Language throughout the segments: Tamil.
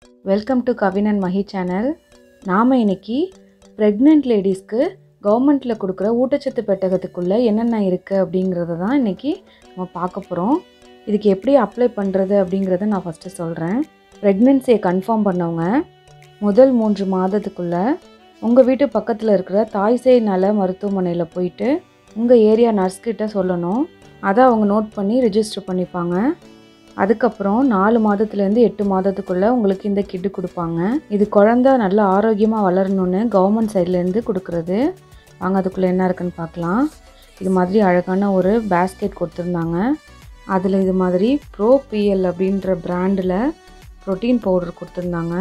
welcome to Kavin and Mahi channel நாம் இன்னைக்கு ப்ரெக்னென்ட் லேடிஸ்க்கு கவர்மெண்ட்டில் கொடுக்குற ஊட்டச்சத்து பெட்டகத்துக்குள்ளே என்னென்ன இருக்குது அப்படிங்கிறத தான் இன்றைக்கி நம்ம பார்க்க போகிறோம் இதுக்கு எப்படி அப்ளை பண்ணுறது அப்படிங்கிறத நான் ஃபஸ்ட்டு சொல்கிறேன் ப்ரெக்னென்சியை கன்ஃபார்ம் பண்ணவங்க முதல் மூன்று மாதத்துக்குள்ளே உங்கள் வீட்டு பக்கத்தில் இருக்கிற தாய்சேய் நல மருத்துவமனையில் போயிட்டு உங்கள் ஏரியா நர்ஸ்கிட்ட சொல்லணும் அதை அவங்க நோட் பண்ணி ரிஜிஸ்டர் பண்ணிப்பாங்க அதுக்கப்புறம் நாலு மாதத்துலேருந்து எட்டு மாதத்துக்குள்ளே உங்களுக்கு இந்த கிட்டு கொடுப்பாங்க இது குழந்த நல்லா ஆரோக்கியமாக வளரணும்னு கவர்மெண்ட் சைட்லேருந்து கொடுக்குறது வாங்க அதுக்குள்ளே என்ன இருக்குன்னு பார்க்கலாம் இது மாதிரி அழகான ஒரு பேஸ்கெட் கொடுத்துருந்தாங்க அதில் இது மாதிரி ப்ரோ பிஎல் அப்படின்ற பிராண்டில் ப்ரோட்டீன் பவுடர் கொடுத்துருந்தாங்க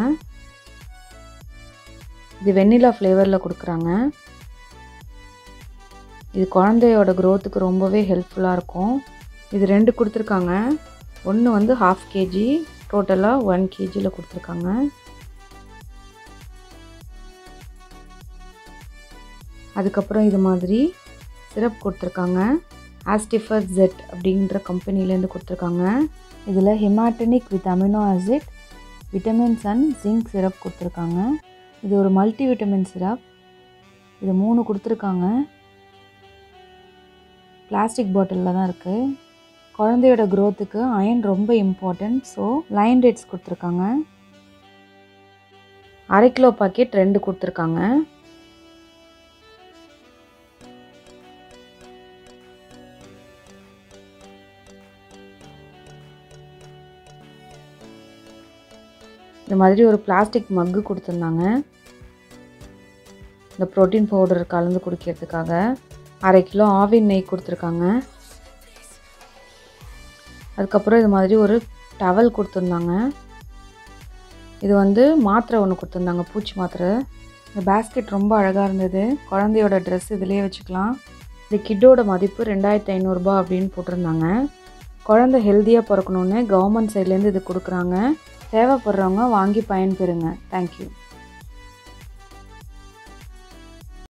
இது வெண்ணிலா ஃப்ளேவரில் கொடுக்குறாங்க இது குழந்தையோட க்ரோத்துக்கு ரொம்பவே ஹெல்ப்ஃபுல்லாக இருக்கும் இது ரெண்டு கொடுத்துருக்காங்க ஒன்று வந்து ஹாஃப் கேஜி டோட்டலாக ஒன் கேஜியில் கொடுத்துருக்காங்க அதுக்கப்புறம் இது மாதிரி சிரப் கொடுத்துருக்காங்க ஆஸ்டிஃபர் ஜெட் அப்படின்ற கம்பெனிலேருந்து கொடுத்துருக்காங்க இதில் haematinic with amino acid vitamins and zinc syrup கொடுத்துருக்காங்க இது ஒரு மல்டி விட்டமின் சிரப் இது மூணு கொடுத்துருக்காங்க பிளாஸ்டிக் பாட்டிலில் தான் இருக்குது குழந்தையோட க்ரோத்துக்கு அயன் ரொம்ப இம்பார்ட்டன்ட் ஸோ லைன் ரேட்ஸ் கொடுத்துருக்காங்க அரை கிலோ பாக்கெட் ரெண்டு கொடுத்துருக்காங்க இந்த மாதிரி ஒரு பிளாஸ்டிக் மக்கு கொடுத்துருந்தாங்க இந்த ப்ரோட்டீன் பவுடர் கலந்து குடிக்கிறதுக்காக அரை கிலோ ஆவின் நெய் கொடுத்துருக்காங்க அதுக்கப்புறம் இது மாதிரி ஒரு டவல் கொடுத்துருந்தாங்க இது வந்து மாத்திரை ஒன்று கொடுத்துருந்தாங்க பூச்சி மாத்திரை இந்த பேஸ்கெட் ரொம்ப அழகாக இருந்தது குழந்தையோட ட்ரெஸ் இதிலே வச்சுக்கலாம் இந்த கிட்டோட மதிப்பு ரெண்டாயிரத்தி ஐநூறுரூபா அப்படின்னு போட்டிருந்தாங்க குழந்தை ஹெல்த்தியாக பிறக்கணுன்னு கவர்மெண்ட் சைட்லேருந்து இது கொடுக்குறாங்க தேவைப்படுறவங்க வாங்கி பயன்பெறுங்க தேங்க்யூ